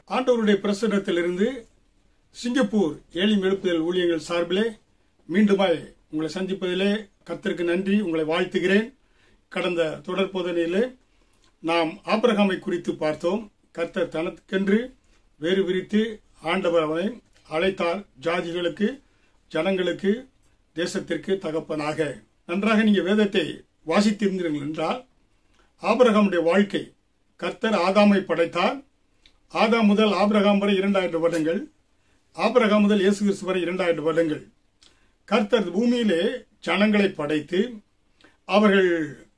ஆண்டவருடைய பிரசன்னத்திலிருந்து சிங்கப்பூர் ஏழி எழுப்புதல் ஊழியர்கள் சார்பிலே மீண்டுமாய் உங்களை சந்திப்பதிலே கர்த்தருக்கு நன்றி உங்களை வாழ்த்துகிறேன் கடந்த தொடர் போதனையிலே நாம் ஆபிரகாமை குறித்து பார்த்தோம் கர்த்தர் தனக்கென்று வேறு விரித்து ஆண்டவர் அவனை அழைத்தார் ஜாதிகளுக்கு ஜனங்களுக்கு தேசத்திற்கு தகப்பனாக நன்றாக நீங்க வேதத்தை வாசித்திருந்தீர்கள் என்றால் ஆபிரகாமுடைய வாழ்க்கை கர்த்தர் ஆதாமை படைத்தார் ஆதாம் முதல் ஆபிரகாம் வரை இரண்டாயிரம் வருடங்கள் ஆபிரகாம் முதல் இயேசு கிறிஸ்து வரை இரண்டாயிரம் வருடங்கள் கர்த்தர் பூமியிலே ஜனங்களை படைத்து அவர்கள்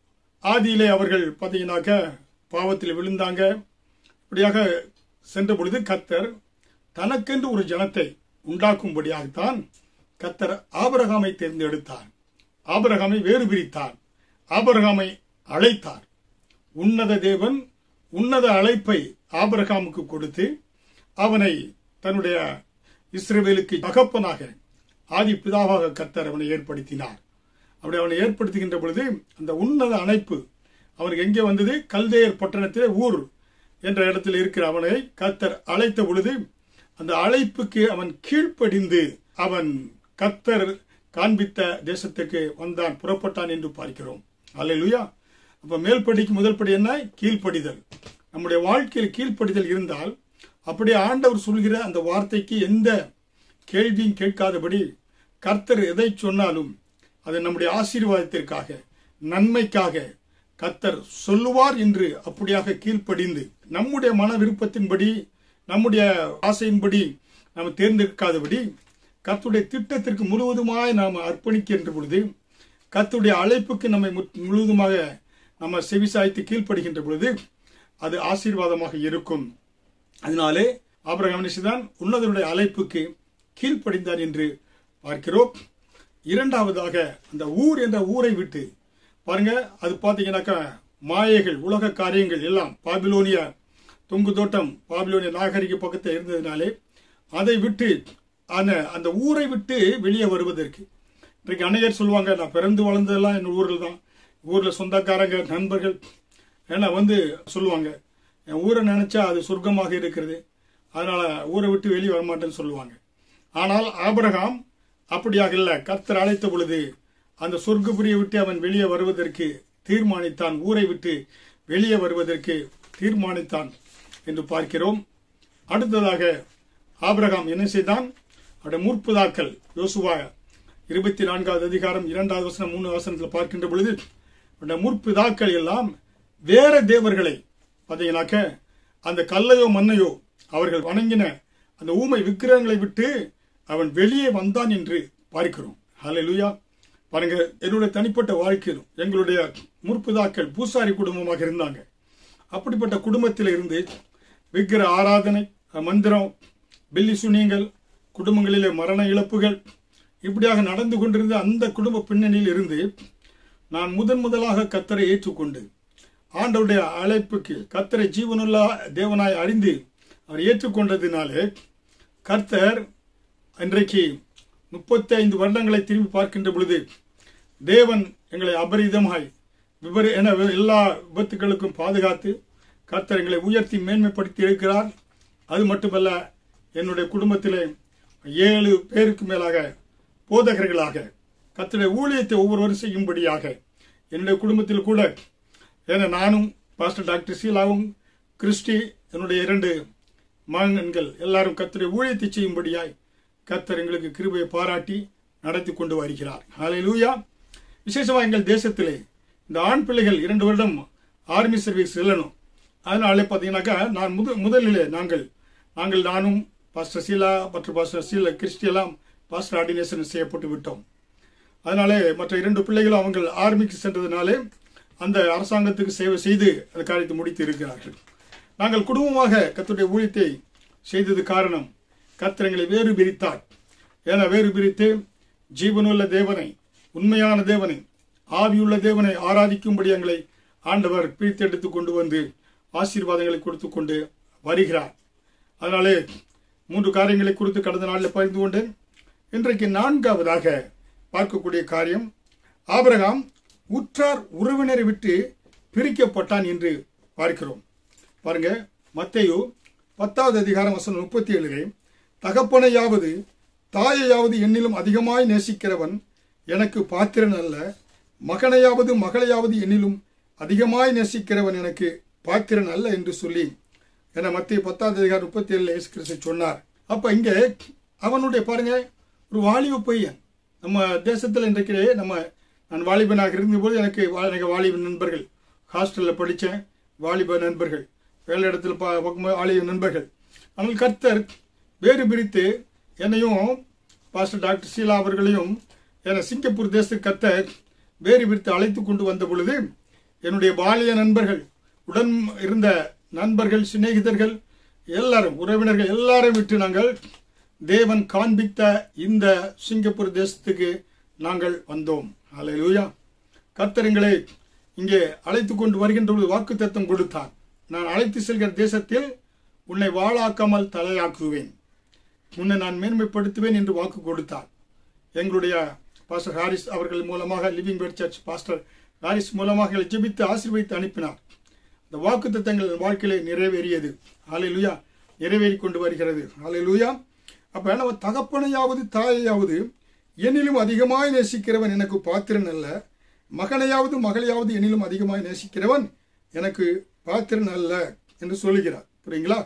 ஆதியிலே அவர்கள் பார்த்தீங்கன்னாக்க பாவத்தில் விழுந்தாங்க இப்படியாக சென்ற பொழுது கர்த்தர் தனக்கென்று ஒரு ஜனத்தை உண்டாக்கும்படியாகத்தான் கர்த்தர் ஆபரகாமை தேர்ந்தெடுத்தார் ஆபரகாமை வேறு பிரித்தார் ஆபரகாமை அழைத்தார் உன்னத தேவன் உன்னத அழைப்பை ஆபரகாமுக்கு கொடுத்து அவனை தன்னுடைய இஸ்ரேவேலுக்கு தகப்பனாக ஆதி பிதாவாக கர்த்தர் அவனை ஏற்படுத்தினார் அப்படி அவனை ஏற்படுத்துகின்ற பொழுது அந்த உன்னத அழைப்பு அவனுக்கு எங்கே வந்தது கல்தேயர் பட்டணத்திலே ஊர் என்ற இடத்தில் இருக்கிற அவனை கர்த்தர் அழைத்த பொழுது அந்த அழைப்புக்கு அவன் கீழ்ப்படிந்து அவன் கர்த்தர் காண்பித்த தேசத்துக்கு வந்தான் புறப்பட்டான் என்று பார்க்கிறோம் அல்லேலூயா அப்ப மேல் படிக்கு முதல் படி என்ன கீழ்ப்படிதல் நம்முடைய வாழ்க்கையில் கீழ்ப்படிதல் இருந்தால் அப்படியே ஆண்டவர் சொல்கிற அந்த வார்த்தைக்கு எந்த கேள்வியும் கேட்காதபடி கர்த்தர் எதை சொன்னாலும் அது நம்முடைய ஆசீர்வாதத்திற்காக நன்மைக்காக கர்த்தர் சொல்லுவார் என்று அப்படியாக கீழ்ப்படிந்து நம்முடைய மன விருப்பத்தின்படி நம்முடைய ஆசையின்படி நாம் தேர்ந்தெடுக்காதபடி கர்த்துடைய திட்டத்திற்கு முழுவதுமாய் நாம் அர்ப்பணிக்கின்ற பொழுது கர்த்துடைய அழைப்புக்கு நம்மை முத்- முழுவதுமாக நம்ம செவிசாய்த்து கீழ்ப்படுகின்ற பொழுது அது ஆசீர்வாதமாக இருக்கும் அதனாலே ஆபிரகாம் நினைச்சுதான் உன்னதனுடைய அழைப்புக்கு கீழ்ப்படிந்தார் என்று பார்க்கிறோம் இரண்டாவதாக அந்த ஊர் என்ற ஊரை விட்டு பாருங்க அது பார்த்தீங்கன்னாக்கா மாயைகள் உலக காரியங்கள் எல்லாம் பாபிலோனிய தொங்கு தோட்டம் பாபிலோனிய நாகரிக பக்கத்தில் இருந்ததுனாலே அதை விட்டு அந்த அந்த ஊரை விட்டு வெளியே வருவதற்கு இன்றைக்கு அநேகர் சொல்லுவாங்க நான் பிறந்து வளர்ந்ததெல்லாம் என் ஊரில் தான் ஊரில் சொந்தக்காரங்க நண்பர்கள் ஏன்னா வந்து சொல்லுவாங்க என் ஊரை நினைச்சா அது சொர்க்கமாக இருக்கிறது அதனால ஊரை விட்டு வெளியே வரமாட்டேன்னு சொல்லுவாங்க ஆனால் ஆபிரகாம் அப்படியாக இல்லை கர்த்தர் அழைத்த பொழுது அந்த சொர்க்கபுரியை விட்டு அவன் வெளியே வருவதற்கு தீர்மானித்தான் ஊரை விட்டு வெளியே வருவதற்கு தீர்மானித்தான் என்று பார்க்கிறோம் அடுத்ததாக ஆபிரகாம் என்ன செய்தான் அவருடைய முற்புதாக்கள் யோசுவா இருபத்தி நான்காவது அதிகாரம் இரண்டாவது வசனம் மூணு வசனத்தில் பார்க்கின்ற பொழுது அவருடைய முற்பிதாக்கள் எல்லாம் வேற தேவர்களை பார்த்தீங்கன்னாக்க அந்த கல்லையோ மண்ணையோ அவர்கள் வணங்கின அந்த ஊமை விக்கிரகங்களை விட்டு அவன் வெளியே வந்தான் என்று பார்க்கிறோம் ஹalleluya பாருங்க என்னுடைய தனிப்பட்ட வாழ்க்கையிலும் எங்களுடைய முற்பிதாக்கள் பூசாரி குடும்பமாக இருந்தாங்க அப்படிப்பட்ட குடும்பத்தில் இருந்து விக்கிர ஆராதனை மந்திரம் பில்லி சுனியங்கள் குடும்பங்களிலே மரண இழப்புகள் இப்படியாக நடந்து கொண்டிருந்த அந்த குடும்ப பின்னணியில் இருந்து நான் முதன் முதலாக கத்தரை ஏற்றுக்கொண்டு ஆண்டவருடைய அழைப்புக்கு கத்தரை ஜீவனுள்ள தேவனாய் அறிந்து அவர் ஏற்றுக்கொண்டதினாலே கர்த்தர் இன்றைக்கு முப்பத்தி ஐந்து வருடங்களை திரும்பி பார்க்கின்ற பொழுது தேவன் எங்களை அபரிதமாய் விபரி என எல்லா விபத்துகளுக்கும் பாதுகாத்து கர்த்தர் எங்களை உயர்த்தி மேன்மைப்படுத்தி இருக்கிறார் அது மட்டுமல்ல என்னுடைய குடும்பத்திலே ஏழு பேருக்கு மேலாக போதகர்களாக கர்த்தருடைய ஊழியத்தை ஒவ்வொருவரும் செய்யும்படியாக என்னுடைய குடும்பத்தில் கூட ஏன்னா நானும் பாஸ்டர் டாக்டர் சீலாவும் கிறிஸ்டி என்னுடைய இரண்டு மகன்கள் எல்லாரும் கர்த்தருடைய ஊழியத்தை செய்யும்படியாய் கர்த்தர் எங்களுக்கு கிருபையை பாராட்டி நடத்தி கொண்டு வருகிறார் ஹalleluya விசேஷமா எங்கள் தேசத்திலே இந்த ஆண் பிள்ளைகள் இரண்டு வருடம் ஆர்மி சர்வீஸ் செல்லணும் அதனாலே பார்த்தீங்கன்னாக்கா நான் முத முதலிலே நாங்கள் நாங்கள் நானும் பாஸ்டர் சீலா மற்றும் பாஸ்டர் சீலா கிறிஸ்டி எல்லாம் பாஸ்டர் ஆர்டினேஷன் செய்யப்பட்டு விட்டோம் அதனாலே மற்ற இரண்டு பிள்ளைகளும் அவங்க ஆர்மிக்கு சென்றதுனாலே அந்த அரசாங்கத்துக்கு சேவை செய்து அந்த காரியத்தை முடித்து இருக்கிறார்கள் நாங்கள் குடும்பமாக கர்த்தருடைய ஊழியத்தை செய்தது காரணம் கர்த்தர் எங்களை வேறு பிரித்தார் என வேறு பிரித்து ஜீவனுள்ள தேவனை உண்மையான தேவனை ஆவியுள்ள தேவனை ஆராதிக்கும்படி எங்களை ஆண்டவர் பிரித்தெடுத்து கொண்டு வந்து ஆசீர்வாதங்களை கொடுத்து கொண்டு வருகிறார் அதனாலே மூன்று காரியங்களை குறித்து கடந்த நாளில் பகிர்ந்து கொண்டேன் இன்றைக்கு நான்காவதாக பார்க்கக்கூடிய காரியம் ஆபிரகாம் உற்றார் உறவினரை விட்டு பிரிக்கப்பட்டான் என்று பார்க்கிறோம் பாருங்க மத்தேயு பத்தாவது அதிகாரம் வசனம் முப்பத்தி ஏழிலே தகப்பனையாவது தாயையாவது என்னிலும் அதிகமாய் நேசிக்கிறவன் எனக்கு பாத்திரன் அல்ல மகனையாவது மகளையாவது என்னிலும் அதிகமாய் நேசிக்கிறவன் எனக்கு பாத்திரன் அல்ல என்று சொல்லி என மத்திய பத்தாவது அதிகாரம் முப்பத்தி ஏழுல இயேசு கிறிஸ்து சொன்னார் அப்ப இங்க அவனுடைய பாருங்க ஒரு வாலிப பையன் நம்ம தேசத்தில் இன்றைக்கு நம்ம நான் வாலிபனாக இருந்தபோது எனக்கு வா- எனக்கு வாலிப நண்பர்கள் ஹாஸ்டலில் படித்தேன் வாலிப நண்பர்கள் வேலை இடத்துல பா பக்கம் வாலிப நண்பர்கள் ஆனால் கர்த்தர் வேறு பிரித்து என்னையும் பாஸ்டர் டாக்டர் சீலா அவர்களையும் என்னை சிங்கப்பூர் தேசத்துக்கு கர்த்தர் வேறு பிரித்து அழைத்து கொண்டு வந்த பொழுது என்னுடைய பாலிய நண்பர்கள் உடன் இருந்த நண்பர்கள் சிநேகிதர்கள் எல்லாரும் உறவினர்கள் எல்லாரையும் விட்டு நாங்கள் தேவன் காண்பித்த இந்த சிங்கப்பூர் தேசத்துக்கு நாங்கள் வந்தோம் அல்லேலூயா கர்த்தர் எங்களை இங்கே அழைத்து கொண்டு வருகின்ற பொழுது வாக்குத்தத்தம் கொடுத்தார் நான் அழைத்து செல்கிற தேசத்தில் உன்னை வாழாக்காமல் தலையாக்குவேன் உன்னை நான் மேன்மைப்படுத்துவேன் என்று வாக்கு கொடுத்தார் எங்களுடைய பாஸ்டர் ஹாரிஸ் அவர்கள் மூலமாக living bread church pastor Harris மூலமாக எங்களை ஜெபித்து ஆசீர்வதித்து அனுப்பினார் இந்த வாக்கு தத்தங்கள் வாழ்க்கையிலே நிறைவேறியது ஹalleluya நிறைவேறி கொண்டு வருகிறது ஹalleluya அப்ப நம்ம தகப்பனையாவது தாயையாவது என்னிலும் அதிகமாய் நேசிக்கிறவன் எனக்கு பாத்திரன் அல்ல மகனையாவது மகளையாவது என்னிலும் அதிகமாய் நேசிக்கிறவன் எனக்கு பாத்திரன் அல்ல என்று சொல்லுகிறார் புரியுங்களா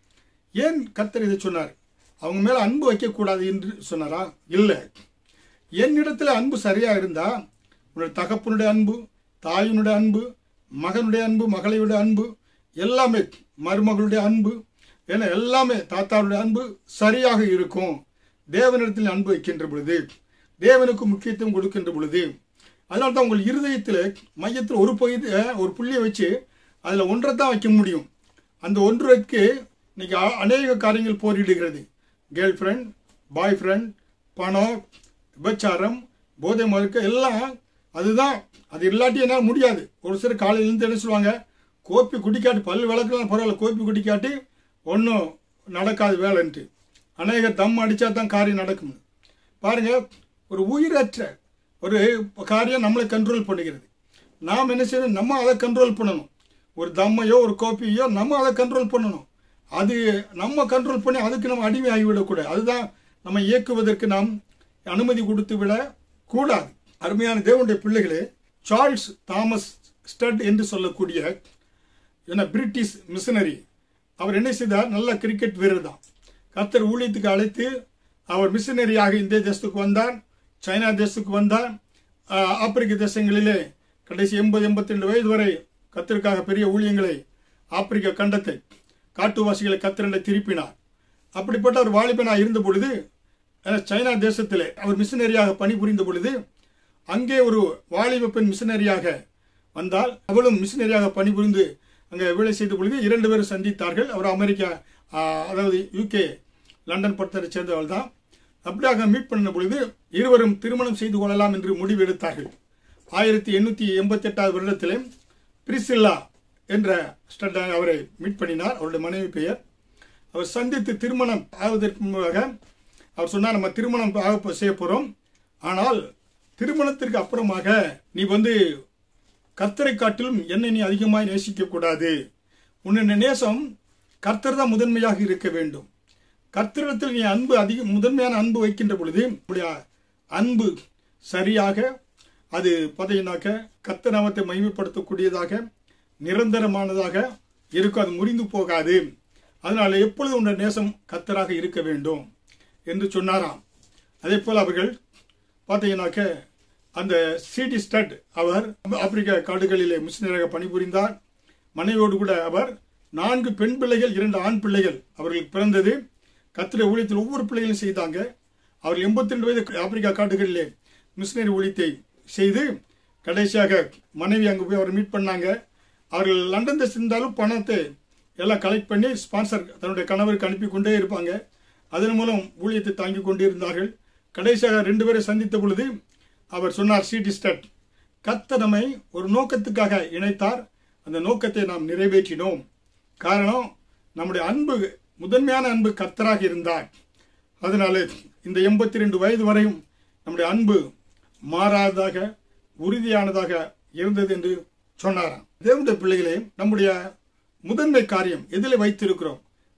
ஏன் கர்த்தர் இதை சொன்னார் அவங்க மேல அன்பு வைக்கக்கூடாது என்று சொன்னாரா இல்லை என்னிடத்துல அன்பு சரியா இருந்தா உன்னுடைய தகப்பனுடைய அன்பு தாயினுடைய அன்பு மகனுடைய அன்பு மகளையுடைய அன்பு எல்லாமே மருமகளுடைய அன்பு என எல்லாமே தாத்தாவுடைய அன்பு சரியாக இருக்கும் தேவனிடத்தில் அன்பு வைக்கின்ற பொழுது தேவனுக்கு முக்கியத்துவம் கொடுக்கின்ற பொழுது அதனால தான் உங்கள் இருதயத்தில் மையத்தில் ஒரு பகுதி அஹ், ஒரு புள்ளியை வச்சு அதில் ஒன்றை தான் வைக்க முடியும் அந்த ஒன்றுக்கு இன்னைக்கு அ- அநேக காரியங்கள் போரிடுகிறது கேர்ள் ஃப்ரெண்ட் பாய் ஃப்ரெண்ட் பணம் விபச்சாரம் போதை மறுக்க எல்லாம் அதுதான் அது இல்லாட்டி என்னால் முடியாது ஒரு சிலர் காலையில இருந்து என்ன சொல்லுவாங்க கோப்பி குடிக்காட்டி பல் விளக்கலாம் பரவாயில்ல கோப்பி குடிக்காட்டி ஒன்றும் நடக்காது வேலைன்ட்டு அநேக தம் அடித்தா தான் காரியம் நடக்கும் பாருங்க ஒரு உயிரற்ற ஒரு காரியம் நம்மளை கண்ட்ரோல் பண்ணுகிறது நாம் என்ன செய்யணும் நம்ம அதை கண்ட்ரோல் பண்ணணும் ஒரு தம்மையோ ஒரு கோப்பியோ நம்ம அதை கண்ட்ரோல் பண்ணணும் அது நம்ம கண்ட்ரோல் பண்ணி அதுக்கு நம்ம அடிமை ஆகிவிடக்கூடாது அதுதான் நம்ம இயக்குவதற்கு நாம் அனுமதி கொடுத்து விட கூடாது அருமையான தேவனுடைய பிள்ளைகளே சார்ல்ஸ் தாமஸ் ஸ்டட் என்று சொல்லக்கூடிய என்ன பிரிட்டிஷ் மிஷனரி அவர் என்ன செய்தார் நல்ல கிரிக்கெட் வீரர் தான் கர்த்தர் ஊழியத்துக்கு அழைத்து அவர் மிஷனரியாக இந்திய தேசத்துக்கு வந்தார் சைனா தேசத்துக்கு வந்தார் ஆஹ், ஆப்பிரிக்க தேசங்களிலே கடைசி எண்பது எண்பத்தி ரெண்டு வயது வரை கர்த்தருக்காக பெரிய ஊழியங்களை ஆப்பிரிக்க கண்டத்தை காட்டுவாசிகளை கத்திரண்டை திருப்பினார் அப்படிப்பட்ட ஒரு வாலிபனாக இருந்த பொழுது அஹ், சைனா தேசத்திலே அவர் மிஷனரியாக பணிபுரிந்த பொழுது அங்கே ஒரு வாலிப பெண் மிஷனரியாக வந்தால் அவளும் மிஷனரியாக பணிபுரிந்து அங்கே வேலை செய்த பொழுது இரண்டு பேரும் சந்தித்தார்கள் அவர் அமெரிக்கா ஆஹ், அதாவது யூகே லண்டன் பட்டத்தை சேர்ந்தவள் தான் அப்படியாக மீட் பண்ண பொழுது இருவரும் திருமணம் செய்து கொள்ளலாம் என்று முடிவு எடுத்தார்கள் ஆயிரத்தி எண்ணூற்றி எண்பத்தி எட்டாவது வருடத்திலே பிரிசில்லா என்ற ஸ்டட் அவரை மீட் பண்ணினார் அவருடைய மனைவி பெயர் அவர் சந்தித்து திருமணம் ஆவதற்கு முன்பாக அவர் சொன்னார் நம்ம திருமணம் ஆக செய்ய போறோம் ஆனால் திருமணத்திற்கு அப்புறமாக நீ வந்து கர்த்தரை காட்டிலும் என்னை நீ அதிகமாய் நேசிக்க கூடாது உன்னுடைய நேசம் கர்த்தர் தான் முதன்மையாக இருக்க வேண்டும் கர்த்தரிடத்தில் நீ அன்பு அதிக முதன்மையான அன்பு வைக்கின்ற பொழுது உன்னுடைய அன்பு சரியாக அது பார்த்தீங்கன்னாக்க கர்த்தர் நாமத்தை மகிமைப்படுத்தக்கூடியதாக நிரந்தரமானதாக இருக்கும் அது முறிந்து போகாது அதனால எப்பொழுது உன்னுடைய நேசம் கர்த்தராக இருக்க வேண்டும் என்று சொன்னாராம் அதே போல் அவர்கள் பார்த்தீங்கன்னாக்க அந்த சிடி ஸ்டட் அவர் ஆப்பிரிக்க காடுகளிலே மிஷினராக பணிபுரிந்தார் மனைவியோடு கூட அவர் நான்கு பெண் பிள்ளைகள் இரண்டு ஆண் பிள்ளைகள் அவர்களுக்கு பிறந்தது கத்திர ஊழியத்தில் ஒவ்வொரு பிள்ளைகளும் செய்தாங்க அவர் எண்பத்தி ரெண்டு வயது ஆப்பிரிக்கா காடுகளிலே மிஷினரி ஊழியத்தை செய்து கடைசியாக மனைவி அங்கே போய் அவர் மீட் பண்ணாங்க அவர்கள் லண்டன் இருந்தாலும் பணத்தை எல்லாம் கலெக்ட் பண்ணி ஸ்பான்சர் தன்னுடைய கணவருக்கு அனுப்பி கொண்டே இருப்பாங்க அதன் மூலம் ஊழியத்தை தாங்கி கொண்டு இருந்தார்கள் கடைசியாக ரெண்டு பேரை சந்தித்த பொழுது அவர் சொன்னார் சிடி ஸ்டட் கத்த நம்மை ஒரு நோக்கத்துக்காக இணைத்தார் அந்த நோக்கத்தை நாம் நிறைவேற்றினோம் காரணம் நம்முடைய அன்பு முதன்மையான அன்பு கர்த்தராக இருந்தார் அதனால இந்த எண்பத்தி ரெண்டு வயது வரையும் நம்முடைய அன்பு மாறாததாக உறுதியானதாக இருந்தது என்று சொன்னாராம் தேவனுடைய பிள்ளைகளே நம்முடைய முதன்மை காரியம் எதில் வைத்திருக்கிறோம்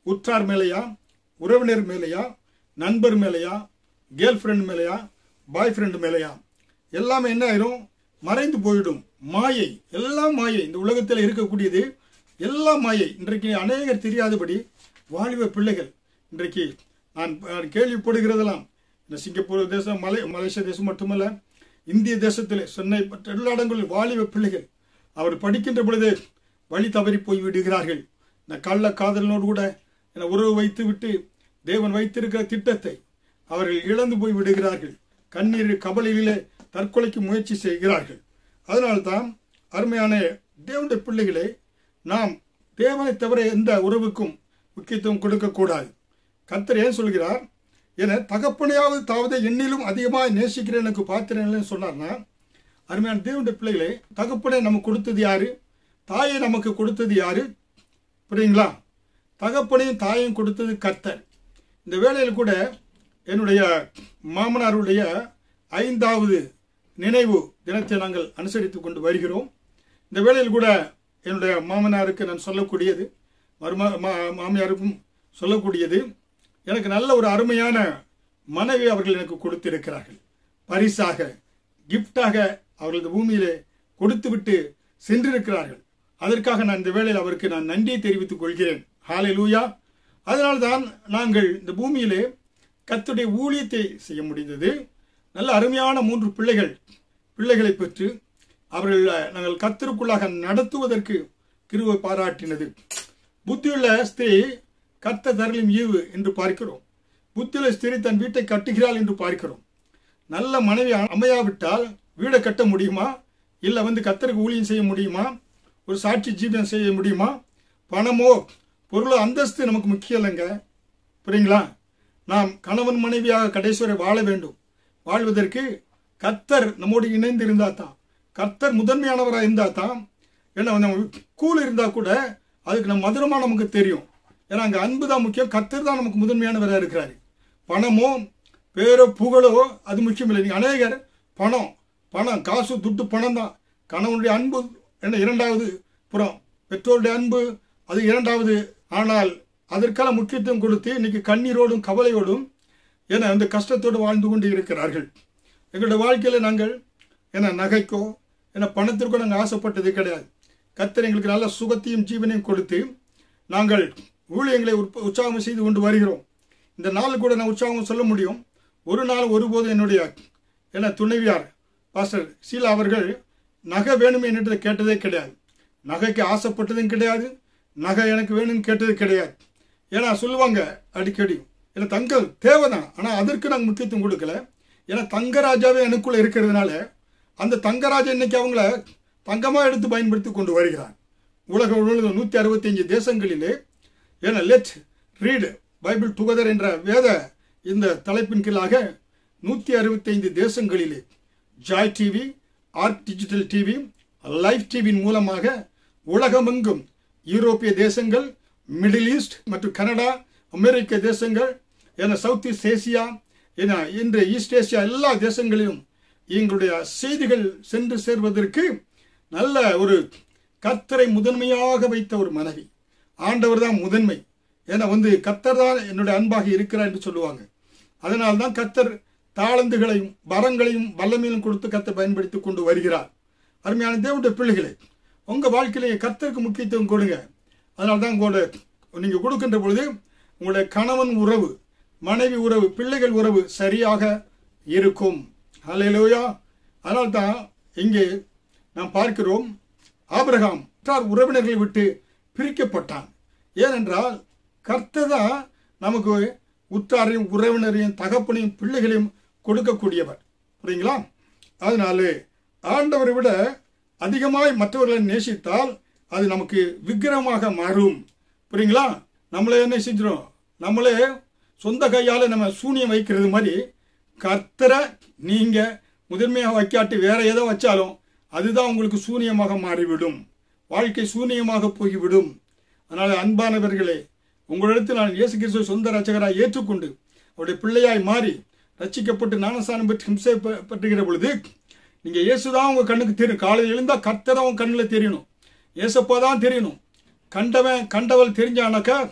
உற்றார் மேலேயா உறவினர் மேலேயா நண்பர் மேலேயா கேர்ள் ஃப்ரெண்ட் மேலேயா பாய் ஃப்ரெண்ட் மேலேயா எல்லாமே என்ன ஆயிரும் மறைந்து போயிடும் மாயை எல்லாம் மாயை இந்த உலகத்தில் இருக்கக்கூடியது எல்லாம் மாயை இன்றைக்கு அநேகர் தெரியாதபடி வாலிப பிள்ளைகள் இன்றைக்கு நான் நான் கேள்விப்படுகிறதெல்லாம் இந்த சிங்கப்பூர் தேசம் மலை மலேசிய தேசம் மட்டுமல்ல இந்திய தேசத்தில் சென்னை மற்ற எல்லா இடங்களிலும் வாலிப பிள்ளைகள் அவர் படிக்கின்ற பொழுது வழி தவறி போய் விடுகிறார்கள் இந்த கள்ள காதலனோடு கூட என உறவு வைத்து விட்டு தேவன் வைத்திருக்கிற திட்டத்தை அவர்கள் இழந்து போய் விடுகிறார்கள் கண்ணீர் கபலிலே தற்கொலைக்கு முயற்சி செய்கிறார்கள் அதனால்தான் அருமையான தேவனுடைய பிள்ளைகளே நாம் தேவனை தவிர எந்த உறவுக்கும் முக்கியத்துவம் கொடுக்கக்கூடாது கர்த்தர் ஏன் சொல்கிறார் என தகப்பனையாவது தாவது என்னிலும் அதிகமாக நேசிக்கிறேன் எனக்கு பார்க்கிறேன் சொன்னார்னா அருமையான தேவனுடைய பிள்ளைகளே தகப்பனை நமக்கு கொடுத்தது யாரு தாயை நமக்கு கொடுத்தது யாரு புரியுங்களா தகப்பனையும் தாயையும் கொடுத்தது கர்த்தர் இந்த வேளையில் கூட என்னுடைய மாமனாருடைய ஐந்தாவது நினைவு தினத்தை நாங்கள் அனுசரித்து கொண்டு வருகிறோம் இந்த வேளையில் கூட என்னுடைய மாமனாருக்கு நான் சொல்லக்கூடியது மரும மா- மாமியாருக்கும் சொல்லக்கூடியது எனக்கு நல்ல ஒரு அருமையான மனைவி அவர்கள் எனக்கு கொடுத்திருக்கிறார்கள் பரிசாக கிஃப்டாக அவர்கள் இந்த பூமியிலே கொடுத்துவிட்டு சென்றிருக்கிறார்கள் அதற்காக நான் இந்த வேளையில் அவருக்கு நான் நன்றியை தெரிவித்துக் கொள்கிறேன் ஹாலே லூயா அதனால்தான் நாங்கள் இந்த பூமியிலே கர்த்தருடைய ஊழியத்தை செய்ய முடிந்தது நல்ல அருமையான மூன்று பிள்ளைகள் பிள்ளைகளை பெற்று அவர்கள் நாங்கள் கர்த்தருக்குள்ளாக நடத்துவதற்கு கிருவை பாராட்டினது புத்தியுள்ள ஸ்திரீ கர்த்த தரலும் ஈவு என்று பார்க்கிறோம் புத்தியுள்ள ஸ்திரீ தன் வீட்டை கட்டுகிறாள் என்று பார்க்கிறோம் நல்ல மனைவி அமையாவிட்டால் வீடை கட்ட முடியுமா இல்லை வந்து கத்தருக்கு ஊழியம் செய்ய முடியுமா ஒரு சாட்சி ஜீவனம் செய்ய முடியுமா பணமோ பொருளோ அந்தஸ்து நமக்கு முக்கியம் இல்லைங்க புரியுங்களா நாம் கணவன் மனைவியாக கடைசி வரை வாழ வேண்டும் வாழ்வதற்கு கர்த்தர் நம்மோடு இணைந்து இருந்தா தான் கர்த்தர் முதன்மையானவராக இருந்தா தான் ஏன்னா நம்ம கூல் இருந்தால் கூட அதுக்கு நம்ம மதுரமாக நமக்கு தெரியும் ஏன்னா அங்கே அன்பு தான் முக்கியம் கர்த்தர் தான் நமக்கு முதன்மையானவராக இருக்கிறாரு பணமோ பேரோ புகழோ அது முக்கியம் இல்லை நீங்கள் அநேகர் பணம் பணம் காசு துட்டு பணம் தான் கணவனுடைய அன்பு என்ன இரண்டாவது புறம் பெற்றோருடைய அன்பு அது இரண்டாவது ஆனால் அதற்கெல்லாம் முக்கியத்துவம் கொடுத்து இன்னைக்கு கண்ணீரோடும் கவலையோடும் என அந்த கஷ்டத்தோடு வாழ்ந்து கொண்டு இருக்கிறார்கள் எங்களுடைய வாழ்க்கையில் நாங்கள் என்ன நகைக்கோ என்ன பணத்திற்கோ நாங்கள் ஆசைப்பட்டது கிடையாது கர்த்தர் எங்களுக்கு நல்ல சுகத்தையும் ஜீவனையும் கொடுத்து நாங்கள் ஊழியங்களை உற்ப- உற்சாகம் செய்து கொண்டு வருகிறோம் இந்த நாள் கூட நான் உற்சாகம் சொல்ல முடியும் ஒரு நாள் ஒருபோதும் என்னுடைய என்ன துணைவியார் பாஸ்டர் சீலா அவர்கள் நகை வேணுமே என்று கேட்டதே கிடையாது நகைக்கு ஆசைப்பட்டதும் கிடையாது நகை எனக்கு வேணும்னு கேட்டது கிடையாது ஏன்னா சொல்லுவாங்க அடிக்கடி ஏன்னா தங்கம் தேவைதான் ஆனால் அதற்கு நாங்கள் முக்கியத்துவம் கொடுக்கல ஏன்னா தங்கராஜாவே எனக்குள்ள இருக்கிறதுனால அந்த தங்கராஜா இன்னைக்கு அவங்கள தங்கமாக எடுத்து பயன்படுத்தி கொண்டு வருகிறார் உலகம் முழுவதும் நூற்றி அறுபத்தஞ்சு தேசங்களிலே ஏன்னா லெட் ரீடு பைபிள் டுகெதர் என்ற வேத இந்த தலைப்பின் கீழாக நூற்றி அறுபத்தைந்து தேசங்களிலே Joy TV art digital TV live டிவியின் மூலமாக உலகமெங்கும் யூரோப்பிய தேசங்கள் மிடில் ஈஸ்ட் மற்றும் கனடா அமெரிக்க தேசங்கள் என சவுத் ஈஸ்ட் ஏசியா என இன்று ஈஸ்ட் ஏசியா எல்லா தேசங்களிலும் எங்களுடைய செய்திகள் சென்று சேர்வதற்கு நல்ல ஒரு கர்த்தரை முதன்மையாக வைத்த ஒரு மனைவி ஆண்டவர் தான் முதன்மை ஏன்னா வந்து கர்த்தர் தான் என்னுடைய அன்பாக இருக்கிறார் என்று சொல்லுவாங்க அதனால் தான் கர்த்தர் தாளந்துகளையும் வரங்களையும் வல்லமையிலும் கொடுத்து கர்த்தர் பயன்படுத்தி கொண்டு வருகிறார் அருமையான தேவனுடைய பிள்ளைகளே உங்கள் வாழ்க்கையிலே கர்த்தருக்கு முக்கியத்துவம் கொடுங்க அதனால தான் உங்களோட நீங்கள் கொடுக்கின்ற பொழுது உங்களுடைய கணவன் உறவு மனைவி உறவு பிள்ளைகள் உறவு சரியாக இருக்கும் ஹalleluya அதனால் தான் இங்கே நாம் பார்க்கிறோம் ஆபிரகாம் உற்றார் உறவினர்களை விட்டு பிரிக்கப்பட்டான் ஏனென்றால் கர்த்தர் தான் நமக்கு உற்றாரையும் உறவினரையும் தகப்பனையும் பிள்ளைகளையும் கொடுக்கக்கூடியவர் புரியுங்களா அதனாலே ஆண்டவரை விட அதிகமாய் மற்றவர்களை நேசித்தால் அது நமக்கு விக்கிரமாக மாறும் புரியுங்களா நம்மளே என்ன செஞ்சிடும் நம்மளே சொந்த கையால் நம்ம சூனியம் வைக்கிறது மாதிரி கர்த்தரை நீங்கள் முதன்மையாக வைக்காட்டி வேற ஏதோ வச்சாலும் அதுதான் உங்களுக்கு சூனியமாக மாறிவிடும் வாழ்க்கை சூனியமாக போய்விடும் அதனால் அன்பானவர்களே உங்களிடத்தில் நான் இயேசு கிறிஸ்துவை சொந்த ரட்சகராய் ஏற்றுக்கொண்டு அவருடைய பிள்ளையாய் மாறி ரட்சிக்கப்பட்டு ஞானஸ்தானம் பெற்று ஹிம்சை ப- பற்றுகிற பொழுது நீங்கள் இயேசு தான் உங்கள் கண்ணுக்கு தெரியும் காலையில் எழுந்தால் கர்த்தர் உங்கள் கண்ணில் தெரியணும் இயேசப்பா தான் தெரியணும் கண்டவன் கண்டவள் தெரிஞ்சானாக்கா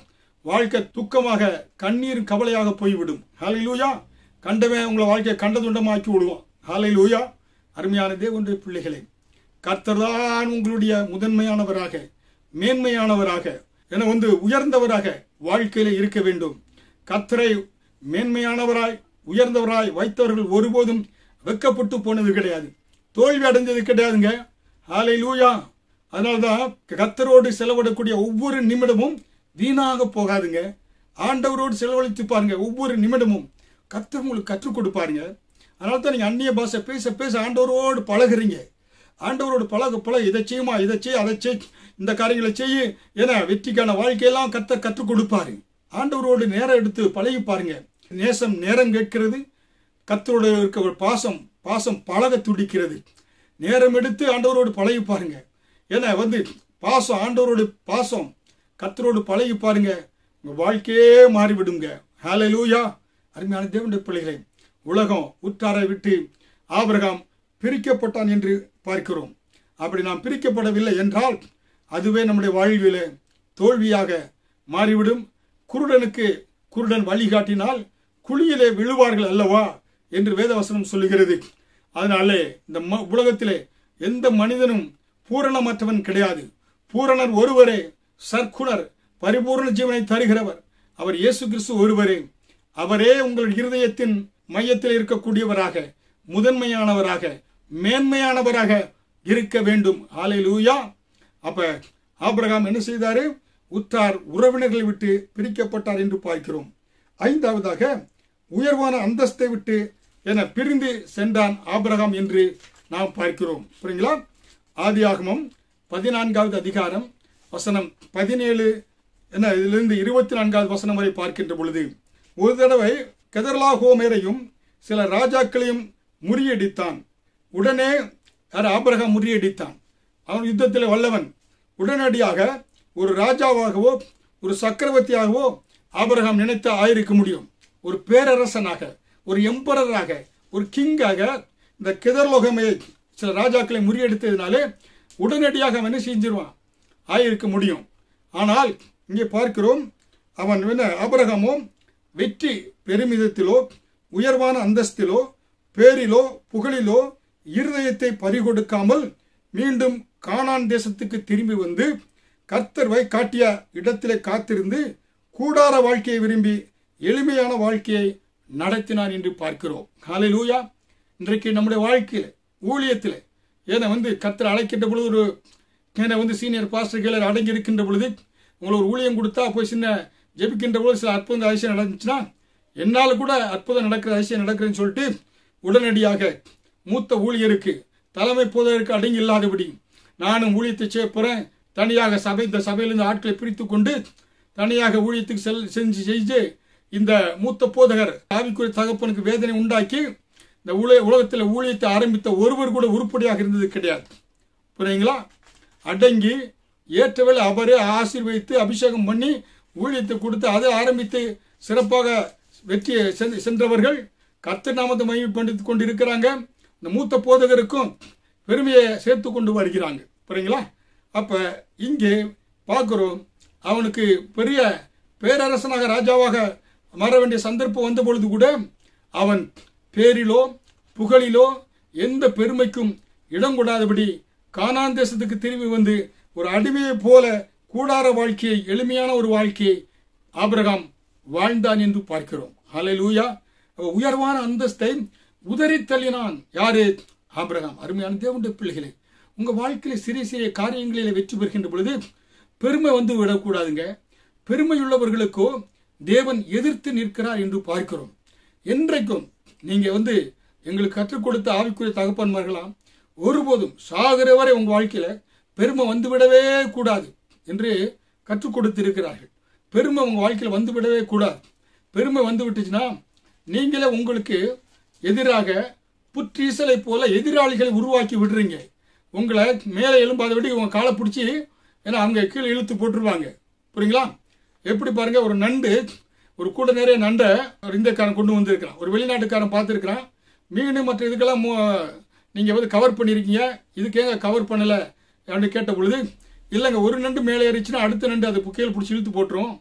வாழ்க்கை துக்கமாக கண்ணீர் கவலையாக போய்விடும் ஹalleluya கண்டவன் உங்களை வாழ்க்கையை கண்டதுண்டமாக்கி விடுவான் ஹalleluya அருமையான தேவனுடைய பிள்ளைகளே கர்த்தர்தான் உங்களுடைய முதன்மையானவராக மேன்மையானவராக என வந்து உயர்ந்தவராக வாழ்க்கையில இருக்க வேண்டும் கர்த்தரை மேன்மையானவராய் உயர்ந்தவராய் வைத்தவர்கள் ஒருபோதும் வெக்கப்பட்டு போனது கிடையாது தோல்வி அடைஞ்சது கிடையாதுங்க ஹாலை லூயா அதனால்தான் கத்தரோடு செலவிடக்கூடிய ஒவ்வொரு நிமிடமும் வீணாக போகாதுங்க ஆண்டவரோடு செலவழித்து பாருங்க ஒவ்வொரு நிமிடமும் கத்தர் உங்களுக்கு கற்றுக் கொடுப்பாருங்க அதனால தான் நீங்கள் அந்நிய பாஷை பேச பேச ஆண்டவரோடு பழகுறீங்க ஆண்டவரோடு பழக பழக இதை செய்யுமா இதை செய் அதை செய் இந்த காரியங்களை செய்ய ஏன்னா வெற்றிக்கான வாழ்க்கையெல்லாம் கத்த கற்றுக் கொடுப்பாரு ஆண்டவரோடு நேரம் எடுத்து பழகி பாருங்க நேசம் நேரம் கேட்கிறது கத்தரோடு இருக்க ஒரு பாசம் பாசம் பழக துடிக்கிறது நேரம் எடுத்து ஆண்டவரோடு பழகி பாருங்க ஏன்னா வந்து பாசம் ஆண்டவரோடு பாசம் கத்தரோடு பழகி பாருங்க உங்க வாழ்க்கையே மாறிவிடுங்க ஹாலே லூயா அருமையான தேவனுடைய பிள்ளைகளே உலகம் உற்றாரை விட்டு ஆபிரகாம் பிரிக்கப்பட்டான் என்று பார்க்கிறோம் அப்படி நாம் பிரிக்கப்படவில்லை என்றால் அதுவே நம்முடைய வாழ்விலே தோல்வியாக மாறிவிடும் குருடனுக்கு குருடன் வழிகாட்டினால் குழியிலே விழுவார்கள் அல்லவா என்று வேதவசனம் சொல்லுகிறது அதனாலே இந்த ம- உலகத்திலே எந்த மனிதனும் பூரணமற்றவன் கிடையாது பூரணர் ஒருவரே சர்க்குணர் பரிபூர்ண ஜீவனை தருகிறவர் அவர் இயேசு கிறிஸ்து ஒருவரே அவரே உங்கள் இருதயத்தின் மையத்தில் இருக்கக்கூடியவராக முதன்மையானவராக மேன்மையானவராக இருக்க வேண்டும் ஆலையிலூயா அப்ப ஆபிரகாம் என்ன செய்தாரு உற்றார் உறவினர்களை விட்டு பிரிக்கப்பட்டார் என்று பார்க்கிறோம் ஐந்தாவதாக உயர்வான அந்தஸ்தை விட்டு என பிரிந்து சென்றான் ஆபிரகாம் என்று நாம் பார்க்கிறோம் புரியுங்களா ஆதியாகமம் பதினான்காவது அதிகாரம் வசனம் பதினேழு என்ன இதிலிருந்து இருபத்தி நான்காவது வசனம் வரை பார்க்கின்ற பொழுது ஒரு தடவை கெதர்லாகோமேரையும் சில ராஜாக்களையும் முறியடித்தான் உடனே யார் ஆபிரகாம் முறியடித்தான் அவன் யுத்தத்தில் வல்லவன் உடனடியாக ஒரு ராஜாவாகவோ ஒரு சக்கரவர்த்தியாகவோ ஆபிரகாம் நினைத்து ஆயிருக்க முடியும் ஒரு பேரரசனாக ஒரு எம்பரராக ஒரு கிங்காக இந்த கிதர்லோகமையை சில ராஜாக்களை முறியடித்ததினாலே உடனடியாக அவன் என்ன செஞ்சிருவான் ஆயிருக்க முடியும் ஆனால் இங்கே பார்க்கிறோம் அவன் என்ன ஆபிரகாமோ வெற்றி பெருமிதத்திலோ உயர்வான அந்தஸ்திலோ பேரிலோ புகழிலோ இருதயத்தை பறிகொடுக்காமல் மீண்டும் கானான் தேசத்துக்கு திரும்பி வந்து கர்த்தர் வை காட்டிய இடத்திலே காத்திருந்து கூடார வாழ்க்கையை விரும்பி எளிமையான வாழ்க்கையை நடத்தினான் என்று பார்க்கிறோம் ஹalleluya இன்றைக்கு நம்முடைய வாழ்க்கையில் ஊழியத்தில் ஏன்னா வந்து கர்த்தர் அழைக்கின்ற பொழுது ஒரு ஏன்னா வந்து சீனியர் பாஸ்டர் கீழே அடங்கி இருக்கின்ற பொழுது உங்களை ஒரு ஊழியம் கொடுத்தா போய் சின்ன ஜெபிக்கின்ற பொழுது சில அற்புத அதிசயம் நடந்துச்சுன்னா என்னால் கூட அற்புதம் நடக்கிற அதிசயம் நடக்கிறதுன்னு சொல்லிட்டு உடனடியாக மூத்த ஊழியருக்கு தலைமை போதற்கு அடங்கி இல்லாதபடி நானும் ஊழியத்தை செய்ய போறேன் தனியாக சபை இந்த சபையிலிருந்து ஆட்களை பிரித்து கொண்டு தனியாக ஊழியத்துக்கு செல் செஞ்சு செஞ்சு இந்த மூத்த போதகர் ஆவிக்குரிய தகப்பனுக்கு வேதனை உண்டாக்கி இந்த உலக உலகத்தில் ஊழியத்தை ஆரம்பித்த ஒருவர் கூட உருப்படியாக இருந்தது கிடையாது புரியுங்களா அடங்கி ஏற்றவேளை அவரே ஆசீர்வதித்து அபிஷேகம் பண்ணி ஊழியத்தை கொடுத்து அதை ஆரம்பித்து சிறப்பாக வெற்றியை சென்று- சென்றவர்கள் கர்த்தர் நாமத்தை மையப்படுத்திக் கொண்டு இருக்கிறாங்க இந்த மூத்த போதகருக்கும் பெருமையை சேர்த்து கொண்டு வருகிறாங்க புரியுங்களா அப்ப இங்கே பார்க்கிறோம் அவனுக்கு பெரிய பேரரசனாக ராஜாவாக மாற வேண்டிய சந்தர்ப்பம் வந்த பொழுது கூட அவன் பேரிலோ புகழிலோ எந்த பெருமைக்கும் இடம் கொடாதபடி கானான் தேசத்துக்கு திரும்பி வந்து ஒரு அடிமையைப் போல கூடார வாழ்க்கையை எளிமையான ஒரு வாழ்க்கையை ஆபிரகாம் வாழ்ந்தான் என்று பார்க்கிறோம் ஹalleluya உயர்வான அந்தஸ்தை உதறி தள்ளினான் யாரு ஆபிரகாம் அருமையான தேவனுடைய பிள்ளைகளே உங்க வாழ்க்கையில சிறிய சிறிய காரியங்களில வெற்றி பெறுகின்ற பொழுது பெருமை வந்து விடக்கூடாதுங்க பெருமையுள்ளவர்களுக்கோ தேவன் எதிர்த்து நிற்கிறார் என்று பார்க்கிறோம் என்றைக்கும் நீங்க வந்து எங்களுக்கு கற்றுக் கொடுத்த ஆவிக்குரிய தகப்பன்மார்களாம் ஒருபோதும் சாகிற வரை உங்க வாழ்க்கையில பெருமை வந்துவிடவே கூடாது என்று கற்றுக் கொடுத்திருக்கிறார்கள் பெருமை உங்க வாழ்க்கையில வந்துவிடவே கூடாது பெருமை வந்து விட்டுச்சுன்னா நீங்களே உங்களுக்கு எதிராக புற்றீசலை போல எதிராளிகளை உருவாக்கி விடுறீங்க உங்களை மேலே எழும்பாதபடி உங்க காலை பிடிச்சி ஏன்னா அவங்க கீழே இழுத்து போட்டுருவாங்க புரியுங்களா எப்படி பாருங்க ஒரு நண்டு ஒரு கூட நிறைய நண்டை ஒரு இந்தியக்காரன் கொண்டு வந்திருக்கிறான் ஒரு வெளிநாட்டுக்காரன் பார்த்துருக்கிறான் மீன் மற்ற இதுக்கெல்லாம் மு- நீங்க வந்து கவர் பண்ணியிருக்கீங்க இதுக்கு ஏங்க கவர் பண்ணல அப்படின்னு கேட்ட பொழுது இல்லைங்க ஒரு நண்டு மேலே ஏறிச்சுன்னா அடுத்த நண்டு அதை கீழே பிடிச்சி இழுத்து போட்டுரும்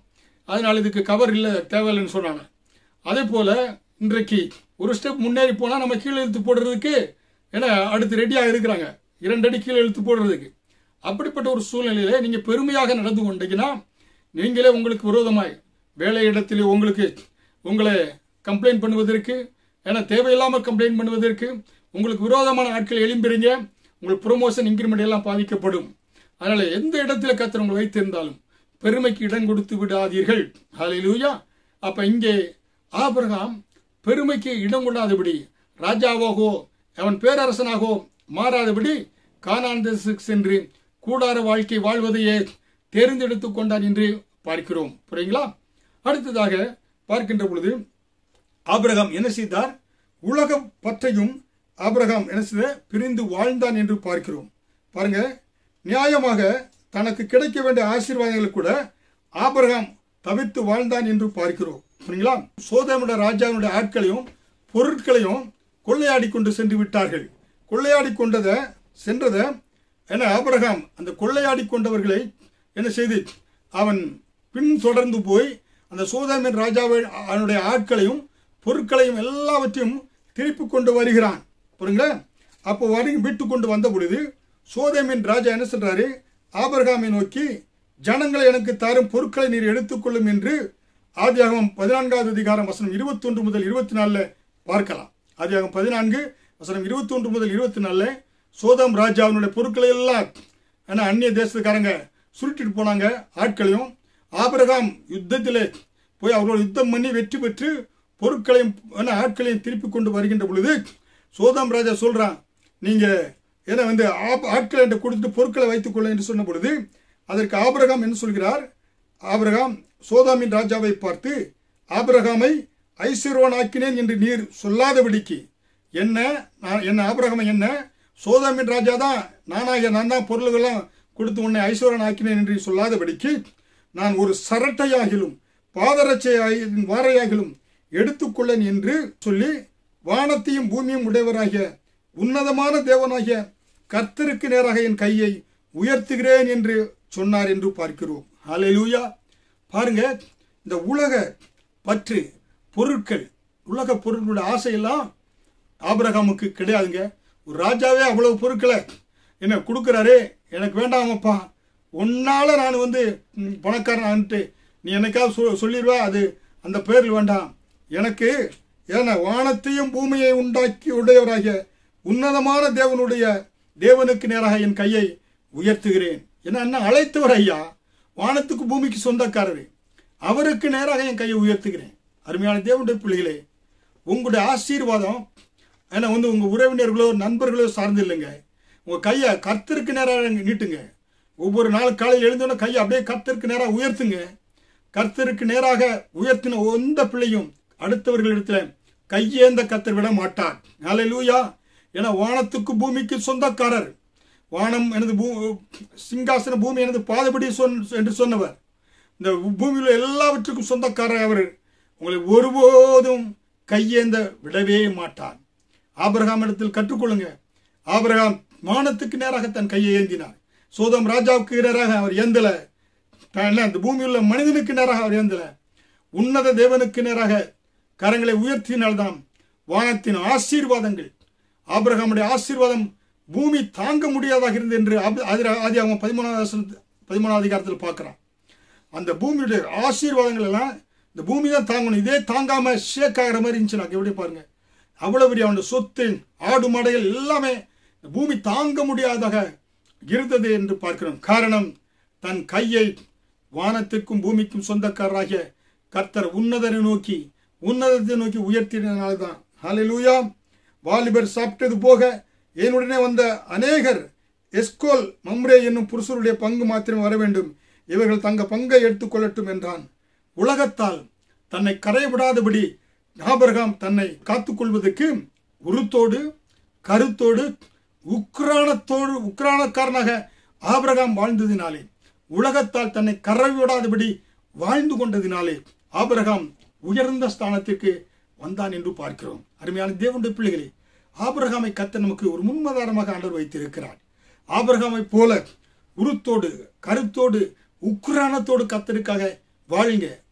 அதனால இதுக்கு கவர் இல்லை தேவையில்லைன்னு சொன்னாங்க அதே போல இன்றைக்கு ஒரு ஸ்டெப் முன்னேறி போனால் நம்ம கீழே இழுத்து போடுறதுக்கு ஏன்னா அடுத்து ரெடியாக இருக்கிறாங்க இரண்டு அடி கீழே இழுத்து போடுறதுக்கு அப்படிப்பட்ட ஒரு சூழ்நிலையில நீங்க பெருமையாக நடந்து கொண்டீங்கன்னா நீங்களே உங்களுக்கு விரோதமாய் வேலை இடத்திலே உங்களுக்கு உங்களை கம்ப்ளைண்ட் பண்ணுவதற்கு ஏன்னா தேவையில்லாமல் கம்ப்ளைண்ட் பண்ணுவதற்கு உங்களுக்கு விரோதமான ஆட்கள் எழும்பிறீங்க உங்களுக்கு ப்ரொமோஷன் இன்க்ரிமெண்ட் எல்லாம் பாதிக்கப்படும் அதனால எந்த இடத்துல கத்தர் உங்களை வைத்திருந்தாலும் பெருமைக்கு இடம் கொடுத்து விடாதீர்கள் ஹalleluya அப்ப இங்கே ஆபிரகாம் பெருமைக்கு இடம் கொள்ளாதபடி ராஜாவாகவோ அவன் பேரரசனாகவோ மாறாதபடி கானான் தேசத்துக்கு சென்று கூடார வாழ்க்கை வாழ்வதையே தேர்ந்தெடுத்துக் கொண்டான் என்று பார்க்கிறோம் புரியுங்களா அடுத்ததாக பார்க்கின்ற பொழுது ஆபிரகாம் என்ன செய்தார் உலக பற்றையும் ஆபிரகாம் என்ன செய்த பிரிந்து வாழ்ந்தான் என்று பார்க்கிறோம் பாருங்க நியாயமாக தனக்கு கிடைக்க வேண்டிய ஆசீர்வாதங்களை கூட ஆபிரகாம் தவிர்த்து வாழ்ந்தான் என்று பார்க்கிறோம் சரிங்களா சோதமுடைய ராஜாவினுடைய ஆட்களையும் பொருட்களையும் கொள்ளையாடி கொண்டு சென்று விட்டார்கள் கொள்ளையாடி கொண்டதை சென்றதை என ஆபிரகாம் அந்த கொள்ளையாடி கொண்டவர்களை என்ன செய்து அவன் பின் தொடர்ந்து போய் அந்த சோதமின் ராஜாவை அவனுடைய ஆட்களையும் பொருட்களையும் எல்லாவற்றையும் திருப்பி கொண்டு வருகிறான் புரியுங்களா அப்போ வரி விட்டு கொண்டு வந்த பொழுது சோதமின் ராஜா என்ன சொல்றாரு ஆபிரகாமை நோக்கி ஜனங்களை எனக்கு தாரும் பொருட்களை நீர் எடுத்துக்கொள்ளும் என்று ஆதியாகமம் பதினான்காவது அதிகாரம் வசனம் இருபத்தொன்று முதல் இருபத்தி நாலுல பார்க்கலாம் ஆதியாகமம் பதினான்கு வசனம் இருபத்தொன்று முதல் இருபத்தி நாலுல சோதம் ராஜாவினுடைய பொருட்களை எல்லாம் ஏன்னா அந்நிய தேசத்துக்காரங்க சுருட்டிட்டு போனாங்க ஆட்களையும் ஆபிரகாம் யுத்தத்திலே போய் அவரோட யுத்தம் பண்ணி வெற்றி பெற்று பொருட்களையும் ஏன்னா, ஆட்களையும் திருப்பி கொண்டு வருகின்ற பொழுது சோதம் ராஜா சொல்றான் நீங்க ஏன்னா வந்து ஆப்- ஆட்களை என்கிட்ட கொடுத்துட்டு பொருட்களை வைத்துக் கொள்ள என்று சொன்ன பொழுது அதற்கு ஆபிரகாம் என்ன சொல்கிறார் ஆபிரகாம் சோதாமின் ராஜாவை பார்த்து ஆபிரகாமை ஐஸ்வர்வனாக்கினேன் என்று நீர் சொல்லாதபடிக்கு என்ன நான் என்ன ஆபிரகாமை என்ன சோதாமின் ராஜா தான் நானாகிய நான் தான் பொருள்கள்லாம் கொடுத்து உன்னை ஐஸ்வரன் ஆக்கினேன் என்று சொல்லாதபடிக்கு நான் ஒரு சரட்டையாகிலும் பாதரட்சையாகிலும் வாரையாகிலும் எடுத்துக்கொள்ளேன் என்று சொல்லி வானத்தையும் பூமியும் உடையவராகிய உன்னதமான தேவனாகிய கர்த்தருக்கு நேராக என் கையை உயர்த்துகிறேன் என்று சொன்னார் என்று பார்க்கிறோம் ஹalleluya பாருங்க இந்த உலக பற்று பொருட்கள் உலக பொருட்களுடைய ஆசையெல்லாம் ஆபிரகாமுக்கு கிடையாதுங்க ஒரு ராஜாவே அவ்வளவு பொருட்களை என்ன கொடுக்குறாரு எனக்கு வேண்டாமப்பா உன்னால நான் வந்து ம், பணக்காரன் ஆன்ட்டு நீ என்னைக்காவது சொ சொல்லிடுவா அது அந்த பேரில் வேண்டாம் எனக்கு ஏன்னா வானத்தையும் பூமியை உண்டாக்கி உடையவராகிய உன்னதமான தேவனுடைய தேவனுக்கு நேராக என் கையை உயர்த்துகிறேன் ஏன்னா என்ன அழைத்தவர் ஐயா வானத்துக்கு பூமிக்கு சொந்தக்காரரு அவருக்கு நேராக என் கையை உயர்த்துகிறேன் அருமையான தேவனுடைய பிள்ளைகளே உங்களுடைய ஆசீர்வாதம் ஏன்னா வந்து உங்க உறவினர்களோ நண்பர்களோ சார்ந்து இல்லைங்க உங்க கையை கர்த்தருக்கு நேராக நீட்டுங்க ஒவ்வொரு நாள் காலையில் எழுந்தோன்னே கையை அப்படியே கர்த்தருக்கு நேராக உயர்த்துங்க கர்த்தருக்கு நேராக உயர்த்தின எந்த பிள்ளையும் அடுத்தவர்களிடத்துல கையேந்த கர்த்தர் விட மாட்டார் ஹalleluya ஏன்னா வானத்துக்கு பூமிக்கு சொந்தக்காரர் வானம் எனது பூ சிங்காசன பூமி எனது பாதபடி சொன் என்று சொன்னவர் இந்த பூமியில் எல்லாவற்றுக்கும் சொந்தக்காரர் அவர் உங்களை ஒருபோதும் கையேந்த விடவே மாட்டார் ஆபிரகாம் இடத்தில் கற்றுக்கொள்ளுங்க ஆபிரகாம் வானத்துக்கு நேராக தன் கையை ஏந்தினார் சோதம் ராஜாவுக்கு நேராக அவர் ஏந்தல தான் அந்த பூமியில் உள்ள மனிதனுக்கு நேராக அவர் ஏந்தல உன்னத தேவனுக்கு நேராக கரங்களை உயர்த்தினால்தான் வானத்தின் ஆசீர்வாதங்கள் ஆபிரகாமுடைய ஆசீர்வாதம் பூமி தாங்க முடியாதாக இருந்தது என்று ஆபி- ஆதி- ஆதியாகமம் பதிமூணாவது வசனத்து- பதிமூணாவது அதிகாரத்தில் பார்க்கிறான் அந்த பூமியுடைய ஆசீர்வாதங்கள் எல்லாம் இந்த பூமி தான் தாங்கணும் இதே தாங்காம ஷேக் ஆகிற மாதிரி இருந்துச்சு எப்படி பாருங்க அவ்வளவு பெரிய அவனுடைய சொத்து ஆடு மாடுகள் எல்லாமே இந்த பூமி தாங்க முடியாதாக இருந்தது என்று பார்க்கிறோம் காரணம் தன் கையை வானத்திற்கும் பூமிக்கும் சொந்தக்காரராகிய கர்த்தர் உன்னதரை நோக்கி உன்னதத்தை நோக்கி உயர்த்தினால்தான் ஹalleluya வாலிபர் சாப்பிட்டது போக என்னுடனே வந்த அநேகர் எஸ்கோல் மம்ரே என்னும் புருஷருடைய பங்கு மாத்திரம் வர வேண்டும் இவர்கள் தங்க பங்கை எடுத்துக்கொள்ளட்டும் என்றான் உலகத்தால் தன்னை கரைவிடாதபடி ஆபிரகாம் தன்னை காத்துக்கொள்வதற்கு உருத்தோடு கருத்தோடு உக்ரானத்தோடு உக்ரானக்காரனாக ஆபிரகாம் வாழ்ந்ததினாலே உலகத்தால் தன்னை கரைவிடாதபடி வாழ்ந்து கொண்டதினாலே ஆபிரகாம் உயர்ந்த ஸ்தானத்திற்கு வந்தான் என்று பார்க்கிறோம் அருமையான தேவனுடைய பிள்ளைகளே ஆபிரகாமை கத்த நமக்கு ஒரு முன்மதாரமாக ஆண்டவர் வைத்திருக்கிறார் ஆபிரகாமை போல உருத்தோடு கருத்தோடு உக்ரானத்தோடு கத்தருக்காக வாழுங்க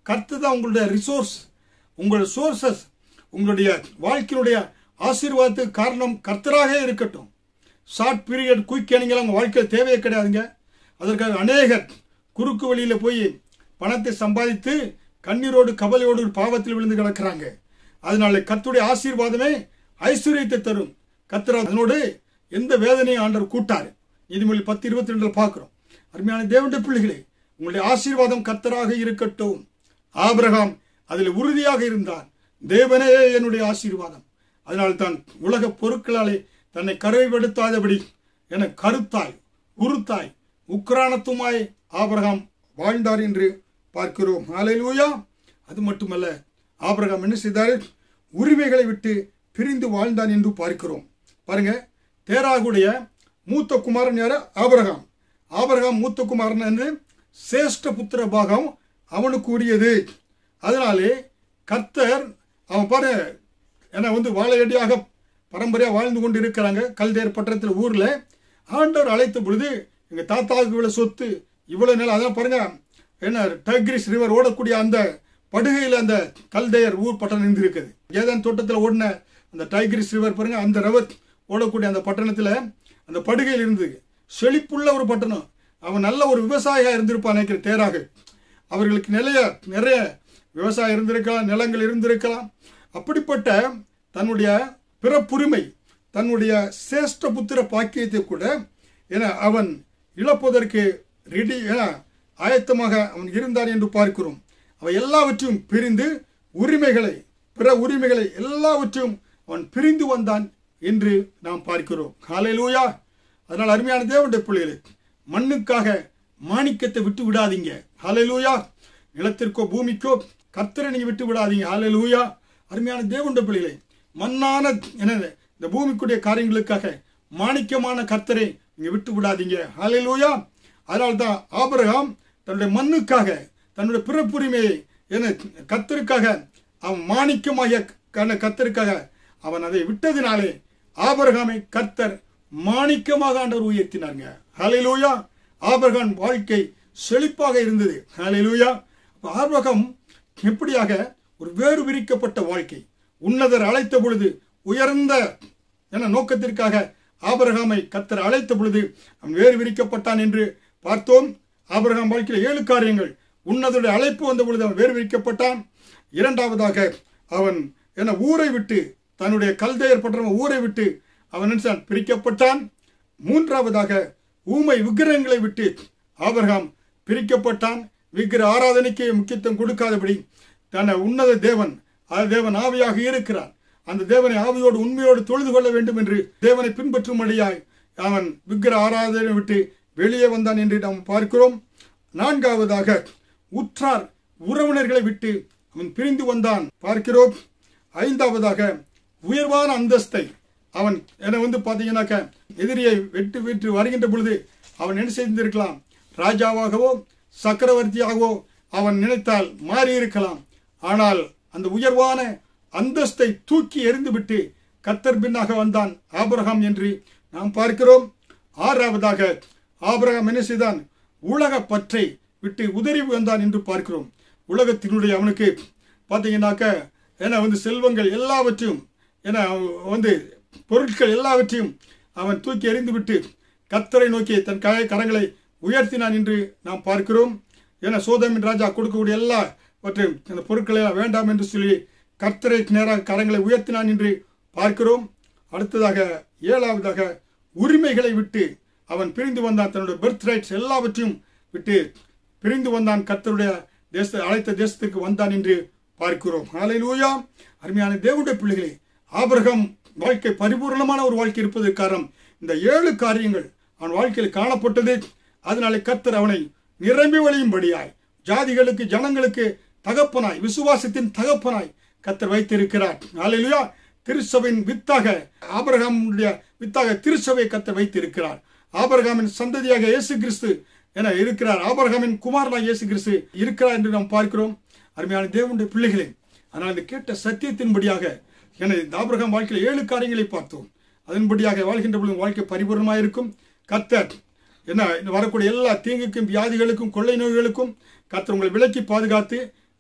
கர்த்து தான் உங்களுடைய ரிசோர்ஸ் உங்களுடைய சோர்சஸ் உங்களுடைய வாழ்க்கையினுடைய ஆசீர்வாதத்துக்கு காரணம் கர்த்தராக இருக்கட்டும் ஷார்ட் பீரியட் குயிக் ஏனிங்கெல்லாம் உங்கள் வாழ்க்கையில் தேவையே கிடையாதுங்க அதற்காக அநேகர் குறுக்கு வழியில் போய் பணத்தை சம்பாதித்து கண்ணீரோடு கவலையோடு ஒரு பாவத்தில் விழுந்து கிடக்கிறாங்க அதனால கர்த்தருடைய ஆசீர்வாதமே ஐஸ்வர்யத்தை தரும் கர்த்தர் அதனோடு எந்த வேதனையும் ஆண்டவர் கூட்டாரு நீதிமொழி பத்து இருபத்தி ரெண்டுல பார்க்கிறோம் அருமையான தேவனுடைய பிள்ளைகளே உங்களுடைய ஆசீர்வாதம் கர்த்தராக இருக்கட்டும் ஆபிரகாம் அதில் உறுதியாக இருந்தான் தேவனே என்னுடைய ஆசீர்வாதம் அதனால் தான் உலக பொருட்களாலே தன்னை கரைப்படுத்தாதபடி என கருத்தாய் உருத்தாய் உக்ரானத்துமாய் ஆபிரகாம் வாழ்ந்தார் என்று பார்க்கிறோம் ஹalleluya அது மட்டுமல்ல ஆபிரகாம் என்ன செய்தார் உரிமைகளை விட்டு பிரிந்து வாழ்ந்தான் என்று பார்க்கிறோம் பாருங்க தேராகுடைய மூத்த குமாரன் யாரு ஆபிரகாம் ஆபிரகாம் மூத்த குமாரன் என்று சேஷ்ட புத்திர பாகம் அவனுக்கு உரியது அதனாலே கர்த்தர் அவன் பாரு ஏன்னா வந்து வாழையடியாக பரம்பரையாக வாழ்ந்து கொண்டு இருக்கிறாங்க கல்தேர் பட்டணத்தில் ஊரில் ஆண்டவர் அழைத்த பொழுது எங்கள் தாத்தாவுக்கு இவ்வளோ சொத்து இவ்வளோ நிலம் அதான் பாருங்க என்ன டக்ரிஸ் ரிவர் ஓடக்கூடிய அந்த படுகையில் அந்த கல்தேயர் ஊர் பட்டணம் இருந்திருக்குது ஏதேன் தோட்டத்தில் ஓடின அந்த டைக்ரிஸ் ரிவர் பாருங்க அந்த ரவர் ஓடக்கூடிய அந்த பட்டணத்தில் அந்த படுகையில் இருந்தது செழிப்புள்ள ஒரு பட்டணம் அவன் நல்ல ஒரு விவசாயியாக இருந்திருப்பான் நினைக்கிற தேராக அவர்களுக்கு நிறைய நிறைய விவசாயம் இருந்திருக்கலாம் நிலங்கள் இருந்திருக்கலாம் அப்படிப்பட்ட தன்னுடைய பிறப்புரிமை தன்னுடைய சேஷ்ட புத்திர பாக்கியத்தை கூட என அவன் இழப்பதற்கு ரெடி என ஆயத்தமாக அவன் இருந்தான் என்று பார்க்கிறோம் அவன் எல்லாவற்றையும் பிரிந்து உரிமைகளை பிற உரிமைகளை எல்லாவற்றையும் அவன் பிரிந்து வந்தான் என்று நாம் பார்க்கிறோம் காலையிலூயா அதனால் அருமையான தேவனுடைய பிள்ளைகளே மண்ணுக்காக மாணிக்கத்தை விட்டு விடாதீங்க ஹalleluya நிலத்திற்கோ பூமிக்கோ கர்த்தரை நீங்க விட்டு விடாதீங்க ஹalleluya அருமையான தேவனுடைய பிள்ளைகளே மண்ணான என்னது இந்த பூமிக்குடைய காரியங்களுக்காக மாணிக்கமான கர்த்தரை நீங்க விட்டு விடாதீங்க ஹalleluya அதனால தான் ஆபிரகாம் தன்னுடைய மண்ணுக்காக தன்னுடைய பிறப்புரிமையை என கர்த்தருக்காக அவன் மாணிக்கமாகிய கன கர்த்தருக்காக அவன் அதை விட்டதினாலே ஆபிரகாமை கர்த்தர் மாணிக்கமாக ஆண்டவர் உயர்த்தினாங்க ஹalleluya ஆபிரகாம் வாழ்க்கை செழிப்பாக இருந்தது ஹalleluya அப்ப ஆபிரகாம் எப்படியாக ஒரு வேறு விரிக்கப்பட்ட வாழ்க்கை உன்னதர் அழைத்த பொழுது உயர்ந்த என நோக்கத்திற்காக ஆபிரகாமை கத்தர் அழைத்த பொழுது அவன் வேறு விரிக்கப்பட்டான் என்று பார்த்தோம் ஆபிரகாம் வாழ்க்கையில் ஏழு காரியங்கள் உன்னதருடைய அழைப்பு வந்த பொழுது அவன் வேறு விரிக்கப்பட்டான் இரண்டாவதாக அவன் என ஊரை விட்டு தன்னுடைய கல்தையர் பற்ற ஊரை விட்டு அவன் நினைச்சான் பிரிக்கப்பட்டான் மூன்றாவதாக ஊமை விக்கிரகங்களை விட்டு ஆபிரகாம் பிரிக்கப்பட்டான் விக்கிர ஆராதனைக்கு முக்கியத்துவம் கொடுக்காதபடி தன்னை உன்னத தேவன் அது தேவன் ஆவியாக இருக்கிறான் அந்த தேவனை ஆவியோடு உண்மையோடு தொழுது கொள்ள வேண்டும் என்று தேவனை பின்பற்றும்படியாய் அவன் விக்கிர ஆராதனை விட்டு வெளியே வந்தான் என்று நாம் பார்க்கிறோம் நான்காவதாக உற்றார் உறவினர்களை விட்டு அவன் பிரிந்து வந்தான் பார்க்கிறோம் ஐந்தாவதாக உயர்வான அந்தஸ்தை அவன் என வந்து பார்த்தீங்கன்னாக்க எதிரியை வெட்டு வெற்று வருகின்ற பொழுது அவன் என்ன செய்திருக்கலாம் ராஜாவாகவோ சக்கரவர்த்தியாகவோ அவன் நினைத்தால் மாறி இருக்கலாம் ஆனால் அந்த உயர்வான அந்தஸ்தை தூக்கி எறிந்துவிட்டு கத்தர் பின்னாக வந்தான் ஆபிரகாம் என்று நாம் பார்க்கிறோம் ஆறாவதாக ஆபிரகாம் என்ன செய்தான் உலக பற்றை விட்டு உதறி வந்தான் என்று பார்க்கிறோம் உலகத்தினுடைய அவனுக்கு பார்த்தீங்கன்னாக்க ஏன்னா வந்து செல்வங்கள் எல்லாவற்றையும் ஏன்னா வந்து பொருட்கள் எல்லாவற்றையும் அவன் தூக்கி எறிந்து விட்டு கத்தரை நோக்கி தன் கை கரங்களை உயர்த்தினான் என்று நாம் பார்க்கிறோம் ஏன்னா சோதமின் ராஜா கொடுக்கக்கூடிய எல்லாவற்றையும் அந்த பொருட்களை எல்லாம் வேண்டாம் என்று சொல்லி கர்த்தரை நேராக கரங்களை உயர்த்தினான் என்று பார்க்கிறோம் அடுத்ததாக ஏழாவதாக உரிமைகளை விட்டு அவன் பிரிந்து வந்தான் தன்னுடைய பெர்த் ரைட்ஸ் எல்லாவற்றையும் விட்டு பிரிந்து வந்தான் கர்த்தருடைய தேச அழைத்த தேசத்துக்கு வந்தான் என்று பார்க்கிறோம் ஹalleluya அருமையான தேவனுடைய பிள்ளைகளே ஆபிரகாம் வாழ்க்கை பரிபூர்ணமான ஒரு வாழ்க்கை இருப்பதற்கு காரணம் இந்த ஏழு காரியங்கள் அவன் வாழ்க்கையில் காணப்பட்டது அதனாலே கர்த்தர் அவனை நிரம்பி வழியும்படியாய் ஜாதிகளுக்கு ஜனங்களுக்கு தகப்பனாய் விசுவாசத்தின் தகப்பனாய் கர்த்தர் வைத்திருக்கிறார் ஹalleluya திருச்சபையின் வித்தாக ஆபிரகாமுடைய வித்தாக திருச்சபை கர்த்தர் வைத்திருக்கிறார் ஆபிரகாமின் சந்ததியாக இயேசு கிறிஸ்து என இருக்கிறார் ஆபிரகாமின் குமாரனாக இயேசு கிறிஸ்து இருக்கிறார் என்று நாம் பார்க்கிறோம் அருமையான தேவனுடைய பிள்ளைகளே ஆனால் இந்த கேட்ட சத்தியத்தின்படியாக என இந்த ஆபிரகாம் வாழ்க்கையில் ஏழு காரியங்களை பார்த்தோம் அதன்படியாக வாழ்கின்ற பொழுது வாழ்க்கை பரிபூர்ணமாக இருக்கும் கத்தர் என்ன இந்த வரக்கூடிய எல்லா தீங்குக்கும் வியாதிகளுக்கும் கொள்ளை நோய்களுக்கும் கத்தர் உங்களை விலக்கி பாதுகாத்து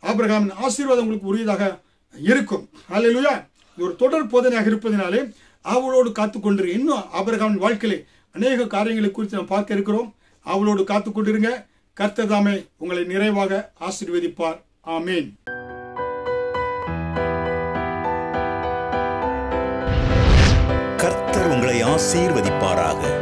ஆபிரகாமின் ஆசீர்வாதம் உங்களுக்கு உரியதாக இருக்கும் ஹalleluya இது ஒரு தொடர் போதனையாக இருப்பதனாலே அவளோடு காத்து கொண்டிருங்க இன்னும் ஆபிரகாமின் வாழ்க்கையிலே அநேக காரியங்களை குறித்து நாம் பார்க்க இருக்கிறோம் அவளோடு காத்து கொண்டிருங்க கர்த்தர் தாமே உங்களை நிறைவாக ஆசீர்வதிப்பார் ஆமேன் கர்த்தர் உங்களை ஆசீர்வதிப்பாராக